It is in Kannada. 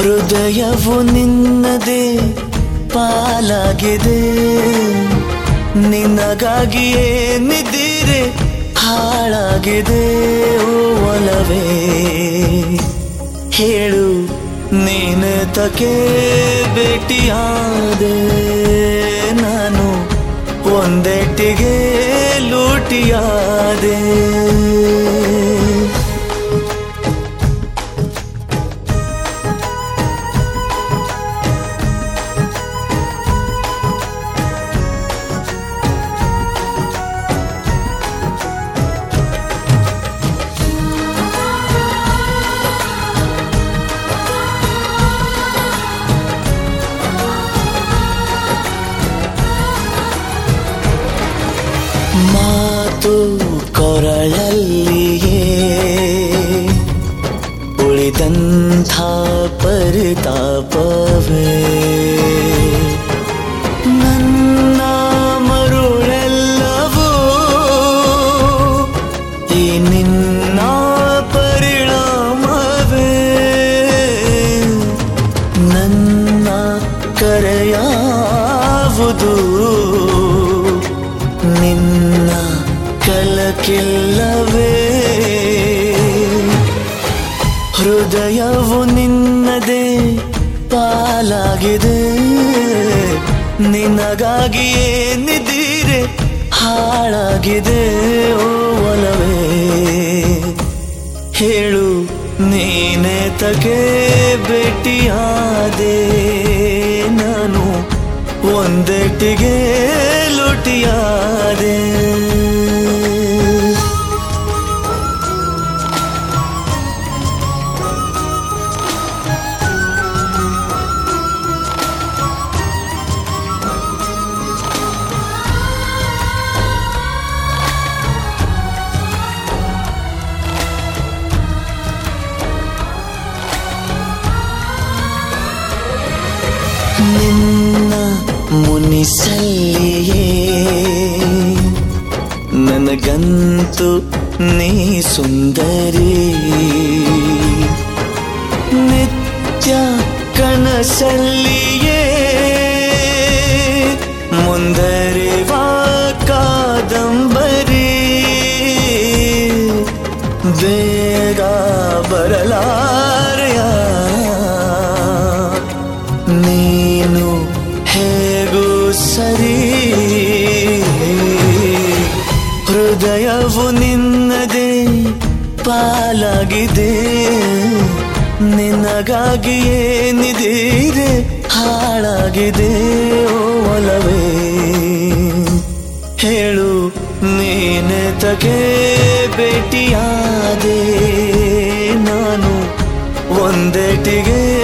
ಹೃದಯವು ನಿನ್ನದೇ ಪಾಲಾಗಿದೆ ನಿನಗಾಗಿಯೇ ನಿದ್ದಿರೆ ಹಾಳಾಗಿದೆ ಓ ಒಲವೇ ಹೇಳು ನೀನೆ ತಕೆ ಭೇಟಿಯಾದೆ ನಾನು ಒಂದೆಟ್ಟಿಗೆ ಲೂಟಿಯಾದೆ ಮಾತು ಕೊರಳಲ್ಲಿಯೇ ಉಳಿದಂಥ ಪರಿತಾಪವೇ ನನ್ನ ಮರುಳೆಲ್ಲವೂ ಈ ನಿನ್ನ ಪರಿಣಾಮವೇ ನನ್ನ ಕರೆಯಾವುದು ನಿನ್ನ ಕಲಕಿಲ್ಲವೇ ಹೃದಯವು ನಿನ್ನದೇ ಪಾಲಾಗಿದೆ ನಿನಗಾಗಿಯೇ ನಿದಿರೆ ಹಾಳಾಗಿದೆ ಓ ಒಲವೇ ಹೇಳು ನೀನೆ ತಗೆ ಭೇಟಿಯಾದೆ ನಾನು ಒಂದೆಟ್ಟಿಗೆ ಲುಟಿಯಾದೆ ನಿನ್ನ ಮುನಿಸಲ್ಲಿಯೇ ನನಗಂತೂ ನೀ ಸುಂದರಿ ನಿತ್ಯ ಕನಸಲ್ಲಿಯೇ ಮುಂದರಿವ ಕಾದಂಬರಿ ಬೇಗ ಬರಲಾರೆಯ ನೀನು ಹೇಗೂ ಸರಿ ಹೃದಯವು ನಿನ್ನದೇ ಪಾಲಾಗಿದೆ ನಿನಗಾಗಿಯೇ ನಿದಿರೆ ಹಾಳಾಗಿದೆ ಓ ಒಲವೇ ಹೇಳು ನೀನೆ ತಗೆ ಭೇಟಿಯಾದೆ ನಾನು ಒಂದೆಟಿಗೆ